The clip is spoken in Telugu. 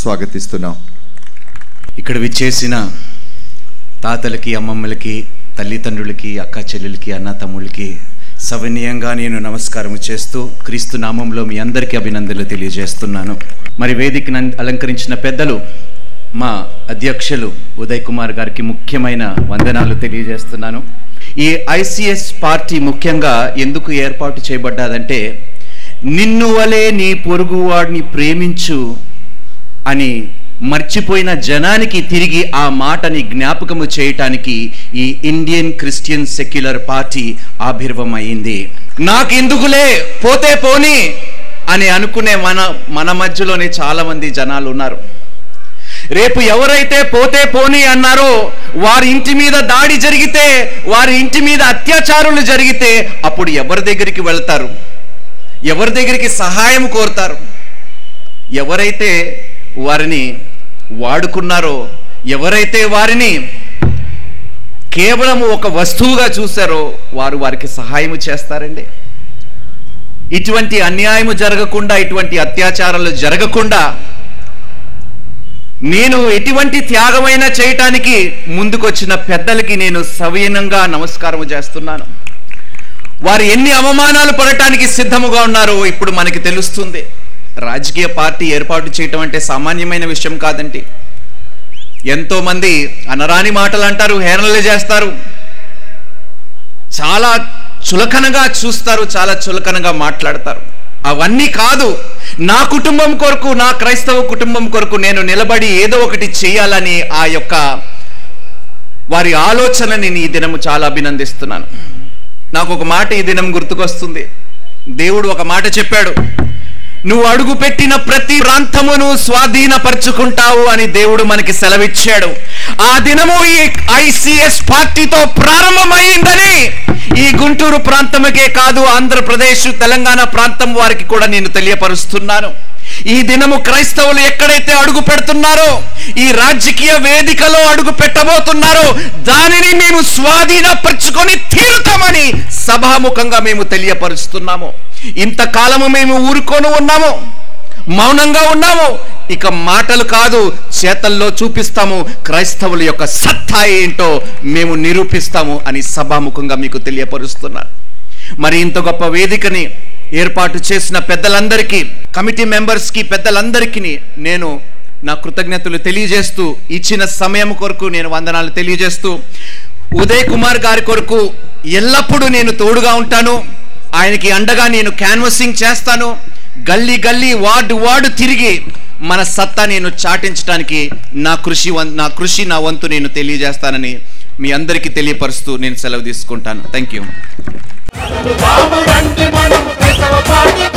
స్వాగతిస్తున్నాం ఇక్కడ విచ్చేసిన తాతలకి అమ్మమ్మలకి తల్లిదండ్రులకి అక్క చెల్లెలకి అన్న తమ్ముళ్ళకి సవినీయంగా నేను నమస్కారం చేస్తూ క్రీస్తు నామంలో మీ అందరికీ అభినందనలు తెలియజేస్తున్నాను మరి వేదికను అన్- అలంకరించిన పెద్దలు మా అధ్యక్షులు ఉదయ్ కుమార్ గారికి ముఖ్యమైన వందనాలు తెలియజేస్తున్నాను ఈ ఐసిఎస్ పార్టీ ముఖ్యంగా ఎందుకు ఏర్పాటు చేయబడ్డాదంటే నిన్ను వలే నీ పొరుగువాడిని ప్రేమించు అని మర్చిపోయిన జనానికి తిరిగి ఆ మాటని జ్ఞాపకము చేయటానికి ఈ ఇండియన్ క్రిస్టియన్ సెక్యులర్ పార్టీ ఆవిర్భమైంది నాకెందుకులే పోతే పోని అని అనుకునే మన మన మధ్యలోనే చాలా మంది జనాలు ఉన్నారు రేపు ఎవరైతే పోతే పోని అన్నారో వారి ఇంటి మీద దాడి జరిగితే వారి ఇంటి మీద అత్యాచారాలు జరిగితే అప్పుడు ఎవరి దగ్గరికి వెళ్తారు ఎవరి దగ్గరికి సహాయం కోరుతారు ఎవరైతే వారిని వాడుకున్నారో ఎవరైతే వారిని కేవలం ఒక వస్తువుగా చూశారో వారు వారికి సహాయం చేస్తారండి ఇటువంటి అన్యాయము జరగకుండా ఇటువంటి అత్యాచారాలు జరగకుండా నేను ఎటువంటి త్యాగమైనా చేయటానికి ముందుకొచ్చిన పెద్దలకి నేను సవినయంగా నమస్కారం చేస్తున్నాను వారు ఎన్ని అవమానాలు పడటానికి సిద్ధముగా ఉన్నారో ఇప్పుడు మనకి తెలుస్తుంది రాజకీయ పార్టీ ఏర్పాటు చేయటం అంటే సామాన్యమైన విషయం కాదండి ఎంతో మంది అనరాని మాటలు అంటారు హేళనలు చేస్తారు చాలా చులకనగా చూస్తారు చాలా చులకనగా మాట్లాడతారు అవన్నీ కాదు నా కుటుంబం కొరకు నా క్రైస్తవ కుటుంబం కొరకు నేను నిలబడి ఏదో ఒకటి చేయాలని ఆ యొక్క వారి ఆలోచనని ఈ దినము చాలా అభినందిస్తున్నాను నాకు ఒక మాట ఈ దినం గుర్తుకొస్తుంది దేవుడు ఒక మాట చెప్పాడు నువ్వు అడుగు పెట్టిన ప్రతి ప్రాంతమును స్వాధీనపరుచుకుంటావు అని దేవుడు మనకి సెలవిచ్చాడు ఆ దినము ఈ ఐసిఎస్ పార్టీతో ప్రారంభమైందని ఈ గుంటూరు ప్రాంతముకే కాదు ఆంధ్రప్రదేశ్ తెలంగాణ ప్రాంతం వారికి కూడా నేను తెలియపరుస్తున్నాను ఈ దినము క్రైస్తవులు ఎక్కడైతే అడుగు పెడుతున్నారో ఈ రాజకీయ వేదికలో అడుగు పెట్టబోతున్నారో దానిని మేము స్వాధీనపరుచుకొని తీరుతామని సభాముఖంగా మేము తెలియపరుస్తున్నాము ఇంతకాలము మేము ఊరుకొని ఉన్నాము మౌనంగా ఉన్నాము ఇక మాటలు కాదు చేతల్లో చూపిస్తాము క్రైస్తవుల యొక్క సత్తా ఏంటో మేము నిరూపిస్తాము అని సభాముఖంగా మీకు తెలియపరుస్తున్నాను మరి ఇంత గొప్ప వేదికని ఏర్పాటు చేసిన పెద్దలందరికీ కమిటీ మెంబర్స్కి పెద్దలందరికీ నేను నా కృతజ్ఞతలు తెలియజేస్తూ ఇచ్చిన సమయం కొరకు నేను వందనాలు తెలియజేస్తూ ఉదయ్ కుమార్ గారి కొరకు ఎల్లప్పుడూ నేను తోడుగా ఉంటాను ఆయనకి అండగా నేను క్యాన్వసింగ్ చేస్తాను గల్లీ గల్లీ వార్డు వార్డు తిరిగి మన సత్తా నేను చాటించడానికి నా కృషి వం- నా కృషి నా వంతు నేను తెలియజేస్తానని మీ అందరికీ తెలియపరుస్తూ నేను సెలవు తీసుకుంటాను థ్యాంక్ యూ బాబు రండి మనం క్రైస్తవ పార్టీ